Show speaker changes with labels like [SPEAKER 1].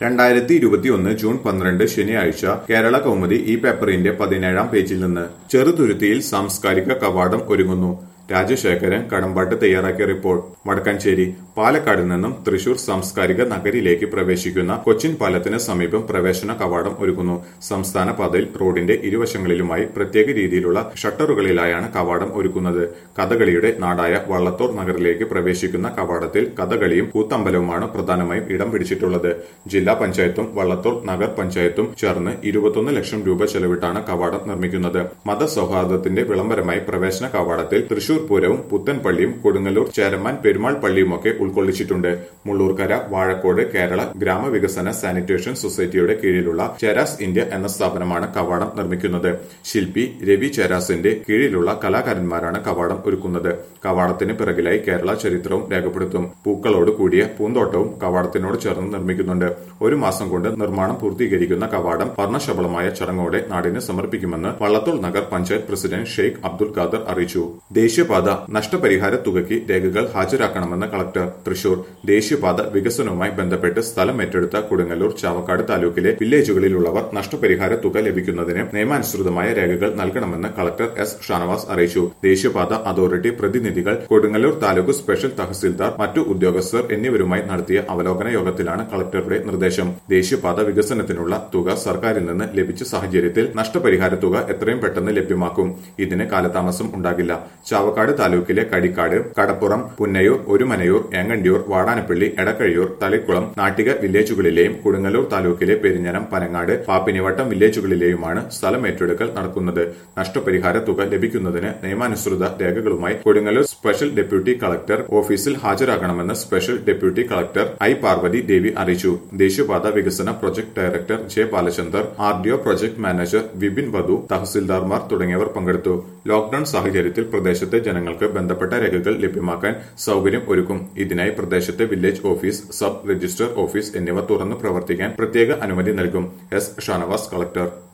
[SPEAKER 1] രണ്ടായിരത്തി ഇരുപത്തിയൊന്ന് ജൂൺ പന്ത്രണ്ട് ശനിയാഴ്ച കേരള കൗമുദി ഈ പേപ്പറിന്റെ പതിനേഴാം പേജിൽ നിന്ന് ചെറുതുരുത്തിയിൽ സാംസ്കാരിക കവാടം ഒരുങ്ങുന്നു രാജശേഖരൻ കടമ്പാട്ട് തയ്യാറാക്കിയ റിപ്പോർട്ട് വടക്കാഞ്ചേരി പാലക്കാട് നിന്നും തൃശൂർ സാംസ്കാരിക നഗരിയിലേക്ക് പ്രവേശിക്കുന്ന കൊച്ചിൻ പാലത്തിന് സമീപം പ്രവേശന കവാടം ഒരുക്കുന്നു സംസ്ഥാന പാതയിൽ റോഡിന്റെ ഇരുവശങ്ങളിലുമായി പ്രത്യേക രീതിയിലുള്ള ഷട്ടറുകളിലായാണ് കവാടം ഒരുക്കുന്നത് കഥകളിയുടെ നാടായ വള്ളത്തോർ നഗറിലേക്ക് പ്രവേശിക്കുന്ന കവാടത്തിൽ കഥകളിയും കൂത്തമ്പലവുമാണ് പ്രധാനമായും ഇടം പിടിച്ചിട്ടുള്ളത് ജില്ലാ പഞ്ചായത്തും വള്ളത്തോർ നഗർ പഞ്ചായത്തും ചേർന്ന് ഇരുപത്തൊന്ന് ലക്ഷം രൂപ ചെലവിട്ടാണ് കവാടം നിർമ്മിക്കുന്നത് മതസൗഹാർദ്ദത്തിന്റെ വിളംബരമായി പ്രവേശന കവാടത്തിൽ തൃശൂർ പൂരവും പുത്തൻപള്ളിയും കൊടുങ്ങല്ലൂർ ചേരമാൻ പെരുമാൾ പള്ളിയുമൊക്കെ ഉൾക്കൊള്ളിച്ചിട്ടുണ്ട് മുള്ളൂർക്കര വാഴക്കോട് കേരള ഗ്രാമവികസന സാനിറ്റേഷൻ സൊസൈറ്റിയുടെ കീഴിലുള്ള ചേരാസ് ഇന്ത്യ എന്ന സ്ഥാപനമാണ് കവാടം നിർമ്മിക്കുന്നത് ശില്പി രവി ചേരാസിന്റെ കീഴിലുള്ള കലാകാരന്മാരാണ് കവാടം ഒരുക്കുന്നത് കവാടത്തിന് പിറകിലായി കേരള ചരിത്രവും രേഖപ്പെടുത്തും പൂക്കളോട് കൂടിയ പൂന്തോട്ടവും കവാടത്തിനോട് ചേർന്ന് നിർമ്മിക്കുന്നുണ്ട് ഒരു മാസം കൊണ്ട് നിർമ്മാണം പൂർത്തീകരിക്കുന്ന കവാടം വർണ്ണശബളമായ ചടങ്ങോടെ നാടിന് സമർപ്പിക്കുമെന്ന് വള്ളത്തോൾ നഗർ പഞ്ചായത്ത് പ്രസിഡന്റ് ഷെയ്ഖ് അബ്ദുൽ ഖാദർ അറിയിച്ചു ദേശീയപാത നഷ്ടപരിഹാര തുകയ്ക്ക് രേഖകൾ ഹാജരാക്കണമെന്ന് കളക്ടർ തൃശൂർ ദേശീയപാത വികസനവുമായി ബന്ധപ്പെട്ട് സ്ഥലം ഏറ്റെടുത്ത കൊടുങ്ങല്ലൂർ ചാവക്കാട് താലൂക്കിലെ വില്ലേജുകളിലുള്ളവർ നഷ്ടപരിഹാര തുക ലഭിക്കുന്നതിന് നിയമാനുസൃതമായ രേഖകൾ നൽകണമെന്ന് കളക്ടർ എസ് ഷാനവാസ് അറിയിച്ചു ദേശീയപാത അതോറിറ്റി പ്രതിനിധികൾ കൊടുങ്ങല്ലൂർ താലൂക്ക് സ്പെഷ്യൽ തഹസിൽദാർ മറ്റു ഉദ്യോഗസ്ഥർ എന്നിവരുമായി നടത്തിയ അവലോകന യോഗത്തിലാണ് കളക്ടറുടെ നിർദ്ദേശം ദേശീയപാത വികസനത്തിനുള്ള തുക സർക്കാരിൽ നിന്ന് ലഭിച്ച സാഹചര്യത്തിൽ നഷ്ടപരിഹാര തുക എത്രയും പെട്ടെന്ന് ലഭ്യമാക്കും ഇതിന് കാലതാമസം ഉണ്ടാകില്ല ചാവക്കാട് താലൂക്കിലെ കടിക്കാട് കടപ്പുറം പുന്നയൂർ ഒരുമനയൂർ ഏങ്ങണ്ടിയൂർ വാടാനപ്പള്ളി എടക്കഴിയൂർ തളിക്കുളം നാട്ടിക വില്ലേജുകളിലെയും കൊടുങ്ങല്ലൂർ താലൂക്കിലെ പെരിഞ്ഞനം പനങ്ങാട് പാപ്പിനിവട്ടം വില്ലേജുകളിലെയുമാണ് സ്ഥലം ഏറ്റെടുക്കൽ നടക്കുന്നത് നഷ്ടപരിഹാര തുക ലഭിക്കുന്നതിന് നിയമാനുസൃത രേഖകളുമായി കൊടുങ്ങല്ലൂർ സ്പെഷ്യൽ ഡെപ്യൂട്ടി കളക്ടർ ഓഫീസിൽ ഹാജരാകണമെന്ന് special deputy collector I Parvathi Devi അറിയിച്ചു ദേശീയപാത വികസന project director J Balachander R D O project manager Vipin വധു തഹസിൽദാർമാർ തുടങ്ങിയവർ പങ്കെടുത്തു ലോക്ഡൌൺ സാഹചര്യത്തിൽ പ്രദേശത്തെ ജനങ്ങൾക്ക് ബന്ധപ്പെട്ട രേഖകൾ ലഭ്യമാക്കാൻ സൗകര്യം ഒരുക്കും ഇതിനായി പ്രദേശത്തെ village office sub register office എന്നിവ തുറന്നു പ്രവർത്തിക്കാൻ പ്രത്യേക അനുമതി നൽകും എസ് ഷാനവാസ് കളക്ടർ